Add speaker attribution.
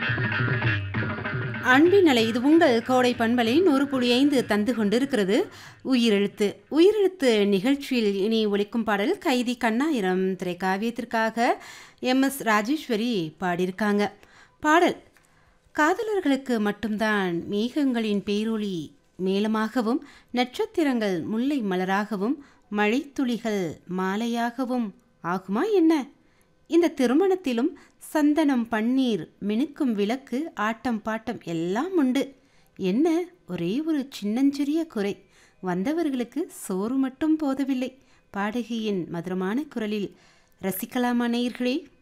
Speaker 1: அன்பின் அலை இது உங்கள் கோடை பண்பலை நூறு புள்ளி ஐந்து தந்து கொண்டிருக்கிறது உயிரெழுத்து உயிரெழுத்து நிகழ்ச்சியில் இனி ஒலிக்கும் பாடல் கைதி கண்ணாயிரம் திரைக்காவியத்திற்காக எம் எஸ் ராஜேஸ்வரி பாடியிருக்காங்க பாடல் காதலர்களுக்கு மட்டும்தான் மேகங்களின் பேரொளி மேலமாகவும் நட்சத்திரங்கள் முல்லை மலராகவும் மழைத்துளிகள் மாலையாகவும் ஆகுமா என்ன இந்த திருமணத்திலும் சந்தனம் பன்னீர் மினுக்கும் விளக்கு ஆட்டம் பாட்டம் எல்லாம் உண்டு என்ன ஒரே ஒரு சின்னஞ்சிறிய குறை வந்தவர்களுக்கு சோறு மட்டும் போதவில்லை பாடகியின் மதுரமான குரலில் ரசிக்கலாமா நேயர்களே